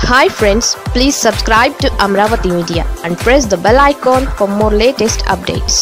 hi friends please subscribe to Amaravati media and press the bell icon for more latest updates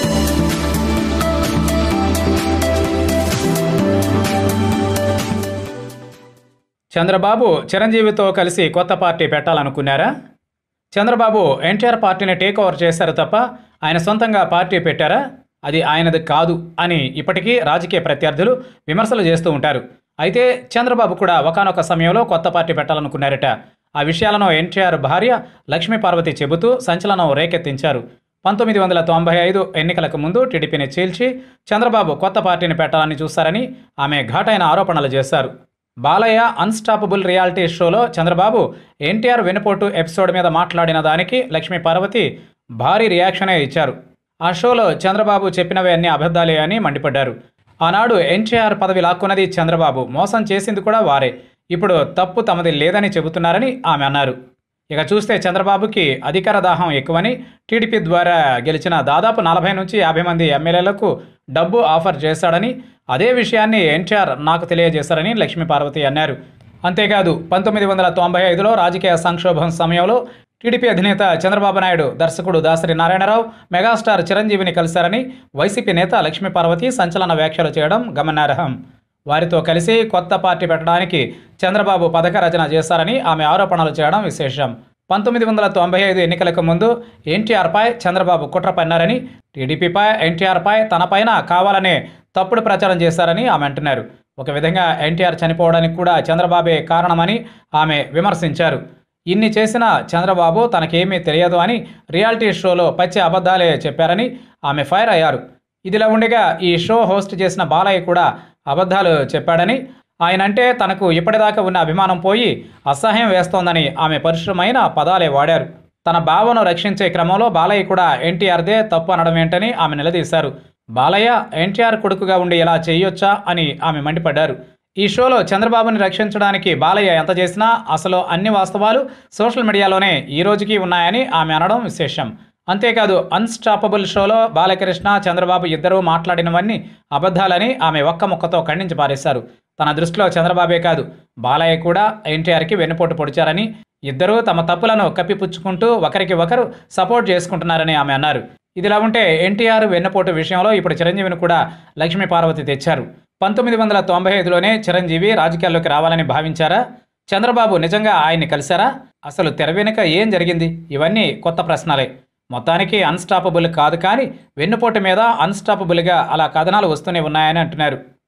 Chandrababu చిరంజీవితో కలిసి కొత్త party పెట్టాలనుకున్నారా Chandrababu NTR పార్టీని take over చేశారు తప్ప ఆయన సొంతంగా పార్టీ పెట్టారా అది ఆయనది కాదు అని ఇప్పటికీ రాజకీయ ప్రత్యర్థులు విమర్శలు చేస్తూ ఉంటారు అయితే చంద్రబాబు కూడా ఒకానొక సమయంలో కొత్త పార్టీ పెట్టాలనుకున్నారట ఆ విషయాలను ఎన్టీఆర్ భార్య లక్ష్మీ పార్వతి చెబుతూ సంచలనం రేకెత్తించారు పంతొమ్మిది వందల తొంభై ఐదు ఎన్నికలకు ముందు టీడీపీని చీల్చి చంద్రబాబు కొత్త పార్టీని పెట్టాలని చూశారని ఆమె ఘాటైన ఆరోపణలు చేశారు బాలయ్య అన్స్టాపబుల్ రియాలిటీ షోలో చంద్రబాబు ఎన్టీఆర్ వెనుపోటు ఎపిసోడ్ మీద మాట్లాడిన దానికి లక్ష్మీ పార్వతి భారీ రియాక్షనే ఇచ్చారు ఆ షోలో చంద్రబాబు చెప్పినవే అన్ని అబద్ధాలే అని మండిపడ్డారు ఆనాడు ఎన్టీఆర్ పదవి లాక్కున్నది చంద్రబాబు మోసం చేసింది కూడా వారే ఇప్పుడు తప్పు తమది లేదని చెబుతున్నారని ఆమె అన్నారు ఇక చూస్తే చంద్రబాబుకి అధికార దాహం ఎక్కువని టీడీపీ ద్వారా గెలిచిన దాదాపు నలభై నుంచి యాభై మంది ఎమ్మెల్యేలకు డబ్బు ఆఫర్ చేశాడని అదే విషయాన్ని ఎన్టీఆర్ నాకు తెలియజేశారని లక్ష్మీ పార్వతి అన్నారు అంతేకాదు పంతొమ్మిది వందల తొంభై ఐదులో రాజకీయ సంక్షోభం సమయంలో టీడీపీ అధినేత చంద్రబాబు నాయుడు దర్శకుడు దాసరి నారాయణరావు మెగాస్టార్ చిరంజీవిని కలిశారని వైసీపీ నేత లక్ష్మీ పార్వతి సంచలన వ్యాఖ్యలు చేయడం గమనార్హం వారితో కలిసి కొత్త పార్టీ పెట్టడానికి చంద్రబాబు పథక రచన చేశారని ఆమె ఆరోపణలు చేయడం విశేషం పంతొమ్మిది వందల తొంభై ఐదు ఎన్నికలకు ముందు ఎన్టీఆర్పై చంద్రబాబు కుట్ర పన్నారని టీడీపీపై ఎన్టీఆర్పై తనపైన కావాలనే తప్పుడు ప్రచారం చేశారని ఆమె అంటున్నారు ఒక విధంగా ఎన్టీఆర్ చనిపోవడానికి కూడా చంద్రబాబే కారణమని ఆమె విమర్శించారు ఇన్ని చేసిన చంద్రబాబు తనకేమీ తెలియదు అని రియాలిటీ షోలో పచ్చి అబద్ధాలే చెప్పారని ఆమె ఫైర్ అయ్యారు ఇదిలా ఉండగా ఈ షో హోస్ట్ చేసిన బాలయ్య కూడా అబద్ధాలు చెప్పాడని ఆయన అంటే తనకు ఇప్పటిదాకా ఉన్న అభిమానం పోయి అసహ్యం వేస్తోందని ఆమె పరిశ్రమైన పదాలే వాడారు తన భావను రక్షించే క్రమంలో బాలయ్య కూడా ఎన్టీఆర్దే తప్పు అనడం ఏంటని ఆమె నిలదీశారు బాలయ్య ఎన్టీఆర్ కొడుకుగా ఉండి ఇలా చేయొచ్చా అని ఆమె మండిపడ్డారు ఈ షోలో చంద్రబాబుని రక్షించడానికి బాలయ్య ఎంత చేసినా అసలు అన్ని వాస్తవాలు సోషల్ మీడియాలోనే ఈ రోజుకి ఉన్నాయని ఆమె అనడం విశేషం అంతేకాదు అన్స్టాపబుల్ షోలో బాలకృష్ణ చంద్రబాబు ఇద్దరూ మాట్లాడినవన్నీ అబద్ధాలని ఆమె ఒక్క ముక్కతో ఖండించి పారేశారు తన దృష్టిలో చంద్రబాబే కాదు బాలయ్య కూడా ఎన్టీఆర్కి వెన్నుపోటు పొడిచారని ఇద్దరూ తమ తప్పులను కప్పిపుచ్చుకుంటూ ఒకరికి ఒకరు సపోర్ట్ చేసుకుంటున్నారని ఆమె అన్నారు ఇదిలా ఉంటే ఎన్టీఆర్ వెన్నుపోటు విషయంలో ఇప్పుడు చిరంజీవిని కూడా లక్ష్మీ పార్వతి తెచ్చారు పంతొమ్మిది వందల తొంభై ఐదులోనే చిరంజీవి రాజకీయాల్లోకి రావాలని భావించారా చంద్రబాబు నిజంగా ఆయన్ని కలిశారా అసలు తెర వెనుక ఏం జరిగింది ఇవన్నీ కొత్త ప్రశ్నలే మొత్తానికి అన్స్టాపబుల్ కాదు కానీ వెన్నుపోటు మీద అన్స్టాపబుల్గా అలా కథనాలు వస్తూనే ఉన్నాయని అంటున్నారు